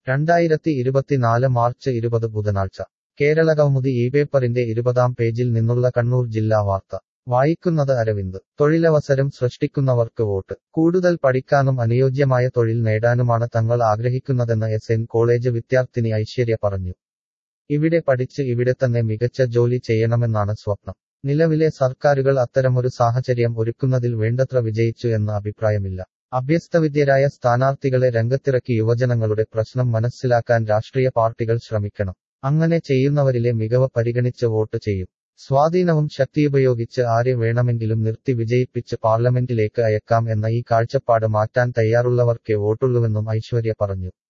രണ്ടായിരത്തി ഇരുപത്തിനാല് മാർച്ച് ഇരുപത് ബുധനാഴ്ച കേരള കൗമുദി ഈ പേപ്പറിന്റെ ഇരുപതാം പേജിൽ നിന്നുള്ള കണ്ണൂർ ജില്ലാ വാർത്ത വായിക്കുന്നത് അരവിന്ദ് തൊഴിലവസരം സൃഷ്ടിക്കുന്നവർക്ക് വോട്ട് കൂടുതൽ പഠിക്കാനും അനുയോജ്യമായ തൊഴിൽ നേടാനുമാണ് തങ്ങൾ ആഗ്രഹിക്കുന്നതെന്ന് എസ് എൻ കോളേജ് വിദ്യാർത്ഥിനി ഐശ്വര്യ പറഞ്ഞു ഇവിടെ പഠിച്ച് ഇവിടെ തന്നെ മികച്ച ജോലി ചെയ്യണമെന്നാണ് സ്വപ്നം നിലവിലെ സർക്കാരുകൾ അത്തരമൊരു സാഹചര്യം ഒരുക്കുന്നതിൽ വേണ്ടത്ര വിജയിച്ചു എന്ന അഭിപ്രായമില്ല അഭ്യസ്തവിദ്യരായ സ്ഥാനാർത്ഥികളെ രംഗത്തിറക്കി യുവജനങ്ങളുടെ പ്രശ്നം മനസ്സിലാക്കാൻ രാഷ്ട്രീയ പാർട്ടികൾ ശ്രമിക്കണം അങ്ങനെ ചെയ്യുന്നവരിലെ മികവ് പരിഗണിച്ച് വോട്ട് ചെയ്യും സ്വാധീനവും ശക്തിയുപയോഗിച്ച് ആരെ വേണമെങ്കിലും നിർത്തി വിജയിപ്പിച്ച് പാർലമെന്റിലേക്ക് അയക്കാം എന്ന ഈ കാഴ്ചപ്പാട് മാറ്റാൻ തയ്യാറുള്ളവർക്കേ വോട്ടുള്ളുവെന്നും ഐശ്വര്യ പറഞ്ഞു